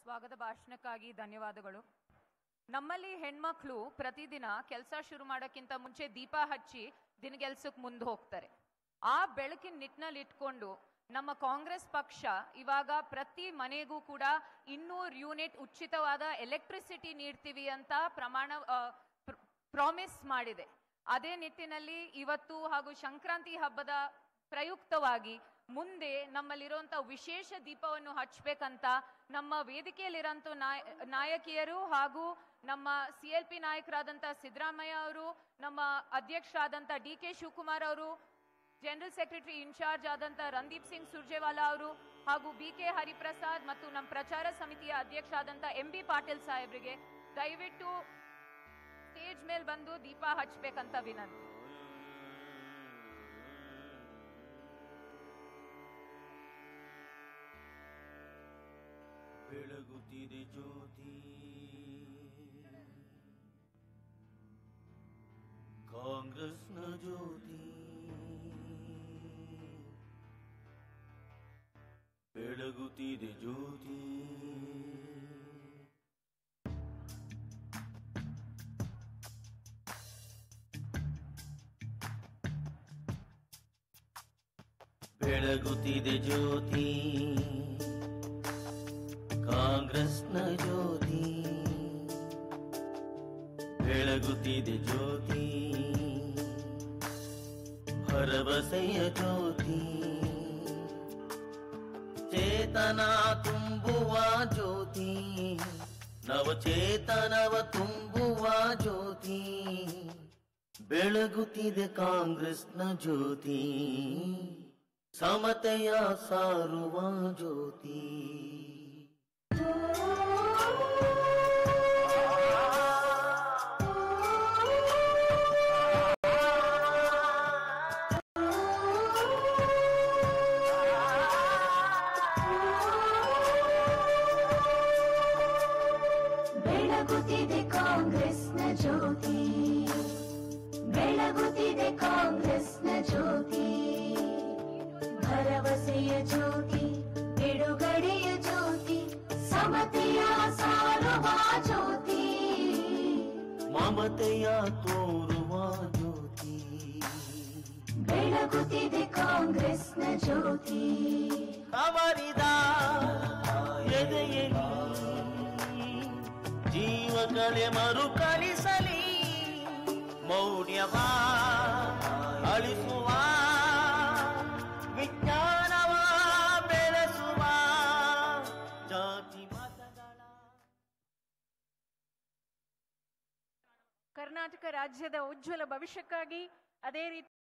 ಸ್ವಾಗತ ಭಾಷಣಕ್ಕಾಗಿ ಧನ್ಯವಾದಗಳು ನಮ್ಮಲ್ಲಿ ಹೆಣ್ಮಕ್ಳು ಪ್ರತಿದಿನ ಕೆಲಸ ಶುರು ಮಾಡೋಕ್ಕಿಂತ ಮುಂಚೆ ದೀಪ ಹಚ್ಚಿ ದಿನಗೆಲ್ಸಕ್ಕೆ ಮುಂದೆ ಹೋಗ್ತಾರೆ ಆ ಬೆಳಕಿನ ನಿಟ್ಟಿನಲ್ಲಿ ಇಟ್ಕೊಂಡು ನಮ್ಮ ಕಾಂಗ್ರೆಸ್ ಪಕ್ಷ ಇವಾಗ ಪ್ರತಿ ಮನೆಗೂ ಕೂಡ ಇನ್ನೂರು ಯೂನಿಟ್ ಉಚಿತವಾದ ಎಲೆಕ್ಟ್ರಿಸಿಟಿ ನೀಡ್ತೀವಿ ಅಂತ ಪ್ರಮಾಣ ಪ್ರಾಮಿಸ್ ಮಾಡಿದೆ ಅದೇ ನಿಟ್ಟಿನಲ್ಲಿ ಇವತ್ತು ಹಾಗೂ ಸಂಕ್ರಾಂತಿ ಹಬ್ಬದ ಪ್ರಯುಕ್ತವಾಗಿ ಮುಂದೆ ನಮ್ಮಲ್ಲಿರುವಂತ ವಿಶೇಷ ದೀಪವನ್ನು ಹಚ್ಬೇಕಂತ ನಮ್ಮ ವೇದಿಕೆಯಲ್ಲಿರೋಂಥ ನಾಯ ನಾಯಕಿಯರು ಹಾಗೂ ನಮ್ಮ ಸಿ ಎಲ್ ಪಿ ನಾಯಕರಾದಂಥ ಸಿದ್ದರಾಮಯ್ಯ ಅವರು ನಮ್ಮ ಅಧ್ಯಕ್ಷರಾದಂಥ ಡಿ ಕೆ ಶಿವಕುಮಾರ್ ಅವರು ಜನರಲ್ ಸೆಕ್ರೆಟರಿ ಇನ್ಚಾರ್ಜ್ ಆದಂಥ ರಂದೀಪ್ ಸಿಂಗ್ ಸುರ್ಜೇವಾಲಾ ಅವರು ಹಾಗೂ ಬಿ ಕೆ ಹರಿಪ್ರಸಾದ್ ಮತ್ತು ನಮ್ಮ ಪ್ರಚಾರ ಸಮಿತಿಯ ಅಧ್ಯಕ್ಷ ಆದಂಥ ಎಂ ಬಿ ಪಾಟೀಲ್ ಸಾಹೇಬ್ರಿಗೆ ದಯವಿಟ್ಟು ಸ್ಟೇಜ್ ಮೇಲೆ ಬಂದು ದೀಪ ಹಚ್ಬೇಕಂತ ವಿನಂತಿ ಬೆಳಗುತ್ತಿದೆ ಜ್ಯೋತಿ ಕಾಂಗ್ರೆಸ್ನ ಜ್ಯೋತಿ ಬೆಳಗುತ್ತಿದೆ ಜ್ಯೋತಿ ಬೆಳಗುತ್ತಿದೆ ಜ್ಯೋತಿ ಕಾಂಗ್ರೆಸ್ನ ಜ್ಯೋತಿ ಬೆಳಗುತ್ತಿದೆ ಜ್ಯೋತಿ ಭರವಸೆಯ ಜ್ಯೋತಿ ಚೇತನ ತುಂಬುವ ಜ್ಯೋತಿ ನವಚೇತನವ ತುಂಬುವ ಜ್ಯೋತಿ ಬೆಳಗುತ್ತಿದೆ ಕಾಂಗ್ರೆಸ್ನ ಜ್ಯೋತಿ ಸಮತೆಯ ಸಾರುವ ಜ್ಯೋತಿ ಬೆಳಗುತ್ತಿದೆ ಕಾಂಗ್ರೆಸ್ನ ಜ್ಯೋತಿ ಬೆಳಗುತ್ತಿದೆ ಕಾಂಗ್ರೆಸ್ನ ಜ್ಯೋತಿ ಭರವಸೆಯ ಜ್ಯೋತಿ ಬಿಡುಗಡೆಯ ಜ್ಯೋತಿ ಸಮತೆಯ ಸಾರುವ ಜ್ಯೋತಿ ಮಮತೆಯ ತೋರುವ ಜ್ಯೋತಿ ಬೆಳಗುತ್ತಿದೆ ಕಾಂಗ್ರೆಸ್ನ ಜ್ಯೋತಿ ಅವರಿದ ಎದೆಯಲಿ ಜೀವಗಳೇ ಮರುಕಳಿಸಲಿ ಮೌಢ್ಯವ ಅಳಿಸುವ ವಿಜ್ಞಾನವ ಬೆಳೆಸುವ ಜಾತಿ ಮತಗಳ ಕರ್ನಾಟಕ ರಾಜ್ಯದ ಉಜ್ವಲ ಭವಿಷ್ಯಕ್ಕಾಗಿ ಅದೇ ರೀತಿ